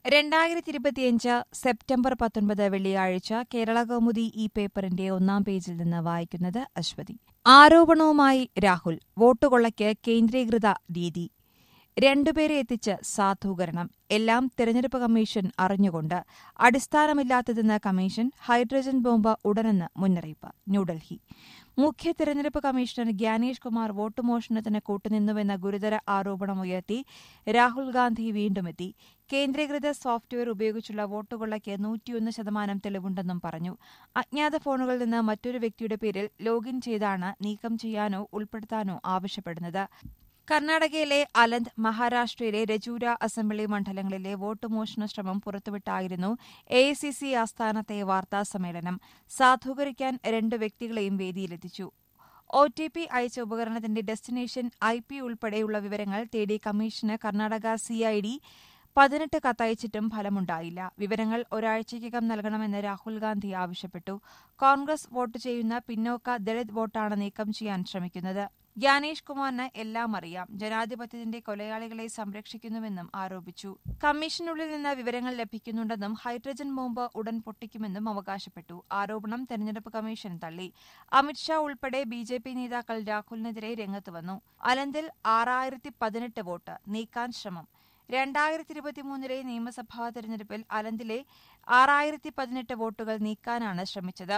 രണ്ടായിരത്തി ഇരുപത്തിയഞ്ച് സെപ്റ്റംബർ പത്തൊൻപത് വെള്ളിയാഴ്ച കേരള കൗമുദി ഈ പേപ്പറിന്റെ ഒന്നാം പേജിൽ നിന്ന് വായിക്കുന്നത് അശ്വതി ആരോപണവുമായി രാഹുൽ വോട്ടുകൊള്ളയ്ക്ക് കേന്ദ്രീകൃത രീതി രണ്ടുപേരെ എത്തിച്ച് സാധൂകരണം എല്ലാം തെരഞ്ഞെടുപ്പ് കമ്മീഷൻ അറിഞ്ഞുകൊണ്ട് അടിസ്ഥാനമില്ലാത്തതെന്ന് കമ്മീഷൻ ഹൈഡ്രജൻ ബോംബ് ഉടനെന്ന് മുന്നറിയിപ്പ് ന്യൂഡൽഹി മുഖ്യ തെരഞ്ഞെടുപ്പ് കമ്മീഷണർ ഗ്യാനേഷ് കുമാർ വോട്ട് മോഷണത്തിന് കൂട്ടുനിന്നുവെന്ന ഗുരുതര ആരോപണമുയർത്തി രാഹുൽ ഗാന്ധി വീണ്ടുമെത്തി കേന്ദ്രീകൃത സോഫ്റ്റ്വെയർ ഉപയോഗിച്ചുള്ള വോട്ടുകൊള്ളയ്ക്ക് നൂറ്റിയൊന്ന് ശതമാനം തെളിവുണ്ടെന്നും പറഞ്ഞു അജ്ഞാത ഫോണുകളിൽ നിന്ന് മറ്റൊരു വ്യക്തിയുടെ പേരിൽ ലോഗിൻ ചെയ്താണ് നീക്കം ചെയ്യാനോ ഉൾപ്പെടുത്താനോ ആവശ്യപ്പെടുന്നത് കർണാടകയിലെ അലന്ത് മഹാരാഷ്ട്രയിലെ രജൂര അസംബ്ലി മണ്ഡലങ്ങളിലെ വോട്ട് മോഷണ ശ്രമം പുറത്തുവിട്ടായിരുന്നു എ ഐ സി സി ആസ്ഥാനത്തെ വാർത്താ സമ്മേളനം സാധൂകരിക്കാൻ രണ്ട് വ്യക്തികളെയും വേദിയിലെത്തിച്ചു ഒ ടി പി അയച്ച ഉപകരണത്തിന്റെ ഡെസ്റ്റിനേഷൻ ഐ പി ഉൾപ്പെടെയുള്ള വിവരങ്ങൾ തേടി കമ്മീഷന് കർണാടക സിഐഡി പതിനെട്ട് കത്തയച്ചിട്ടും ഫലമുണ്ടായില്ല വിവരങ്ങൾ ഒരാഴ്ചയ്ക്കകം നൽകണമെന്ന് രാഹുൽ ഗാന്ധി ആവശ്യപ്പെട്ടു കോൺഗ്രസ് വോട്ട് ചെയ്യുന്ന പിന്നോക്ക ദളിത് വോട്ടാണ് നീക്കം ചെയ്യാൻ ശ്രമിക്കുന്നത് ഗ്യാനേഷ് കുമാറിന് എല്ലാം അറിയാം ജനാധിപത്യത്തിന്റെ കൊലയാളികളെ സംരക്ഷിക്കുന്നുവെന്നും ആരോപിച്ചു കമ്മീഷനുള്ളിൽ നിന്ന് വിവരങ്ങൾ ലഭിക്കുന്നുണ്ടെന്നും ഹൈഡ്രജൻ ബോംബ് ഉടൻ പൊട്ടിക്കുമെന്നും അവകാശപ്പെട്ടു ആരോപണം തെരഞ്ഞെടുപ്പ് കമ്മീഷൻ തള്ളി അമിത്ഷാ ഉൾപ്പെടെ ബി ജെ പി നേതാക്കൾ രാഹുലിനെതിരെ രംഗത്ത് വന്നു അലന്തിൽ ആറായിരത്തി പതിനെട്ട് വോട്ട് നീക്കാൻ ശ്രമം രണ്ടായിരത്തി ഇരുപത്തിമൂന്നിലെ നിയമസഭാ തെരഞ്ഞെടുപ്പിൽ അലന്തിലെ ആറായിരത്തി പതിനെട്ട് വോട്ടുകൾ നീക്കാനാണ് ശ്രമിച്ചത്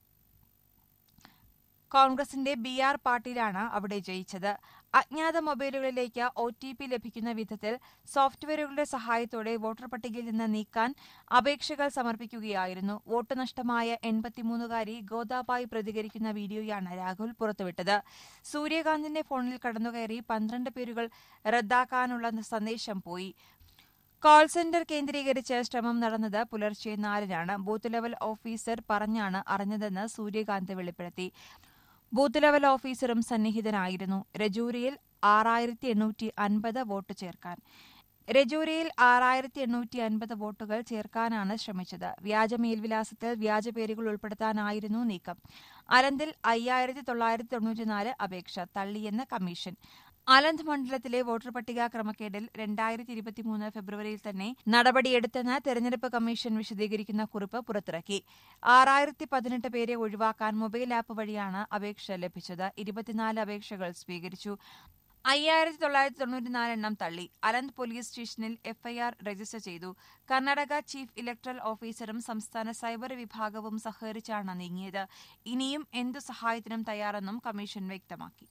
കോൺഗ്രസിന്റെ ബി ആർ പാട്ടീലാണ് അവിടെ ജയിച്ചത് അജ്ഞാത മൊബൈലുകളിലേക്ക് ഒ ടി പി ലഭിക്കുന്ന വിധത്തിൽ സോഫ്റ്റ്വെയറുകളുടെ സഹായത്തോടെ വോട്ടർ പട്ടികയിൽ നിന്ന് നീക്കാൻ അപേക്ഷകൾ സമർപ്പിക്കുകയായിരുന്നു വോട്ട് നഷ്ടമായ എൺപത്തിമൂന്നുകാരി ഗോദാബായി പ്രതികരിക്കുന്ന വീഡിയോയാണ് രാഹുൽ പുറത്തുവിട്ടത് സൂര്യകാന്തിന്റെ ഫോണിൽ കടന്നുകയറി പന്ത്രണ്ട് പേരുകൾ റദ്ദാക്കാനുള്ള സന്ദേശം പോയി കോൾ സെന്റർ കേന്ദ്രീകരിച്ച് ശ്രമം നടന്നത് പുലർച്ചെ നാലിനാണ് ബൂത്ത് ലെവൽ ഓഫീസർ പറഞ്ഞാണ് അറിഞ്ഞതെന്ന് സൂര്യകാന്ത് വെളിപ്പെടുത്തി ബൂത്ത് ലെവൽ ഓഫീസറും സന്നിഹിതനായിരുന്നു രജൂരിയിൽ ആറായിരത്തി എണ്ണൂറ്റി അൻപത് വോട്ട് ചേർക്കാൻ രജൂരിയിൽ ആറായിരത്തി എണ്ണൂറ്റി അൻപത് വോട്ടുകൾ ചേർക്കാനാണ് ശ്രമിച്ചത് വ്യാജ മേൽവിലാസത്തിൽ വ്യാജ പേരുകൾ ഉൾപ്പെടുത്താനായിരുന്നു നീക്കം അലന്തിൽ അയ്യായിരത്തി തൊള്ളായിരത്തി തൊണ്ണൂറ്റിനാല് അപേക്ഷ തള്ളിയെന്ന് കമ്മീഷൻ അലന്ത് മണ്ഡലത്തിലെ വോട്ടർ പട്ടിക ക്രമക്കേടിൽ രണ്ടായിരത്തി ഇരുപത്തിമൂന്ന് ഫെബ്രുവരിയിൽ തന്നെ നടപടിയെടുത്തെന്ന് തെരഞ്ഞെടുപ്പ് കമ്മീഷൻ വിശദീകരിക്കുന്ന കുറിപ്പ് പുറത്തിറക്കി ആറായിരത്തി പതിനെട്ട് പേരെ ഒഴിവാക്കാൻ മൊബൈൽ ആപ്പ് വഴിയാണ് അപേക്ഷ ലഭിച്ചത് ഇരുപത്തിനാല് അപേക്ഷകൾ സ്വീകരിച്ചു അയ്യായിരത്തി തൊള്ളായിരത്തി തൊണ്ണൂറ്റിനാല് എണ്ണം തള്ളി അലന്ത് പോലീസ് സ്റ്റേഷനിൽ എഫ്ഐആർ രജിസ്റ്റർ ചെയ്തു കർണാടക ചീഫ് ഇലക്ടറൽ ഓഫീസറും സംസ്ഥാന സൈബർ വിഭാഗവും സഹകരിച്ചാണ് നീങ്ങിയത് ഇനിയും എന്തു സഹായത്തിനും തയ്യാറെന്നും കമ്മീഷൻ വ്യക്തമാക്കി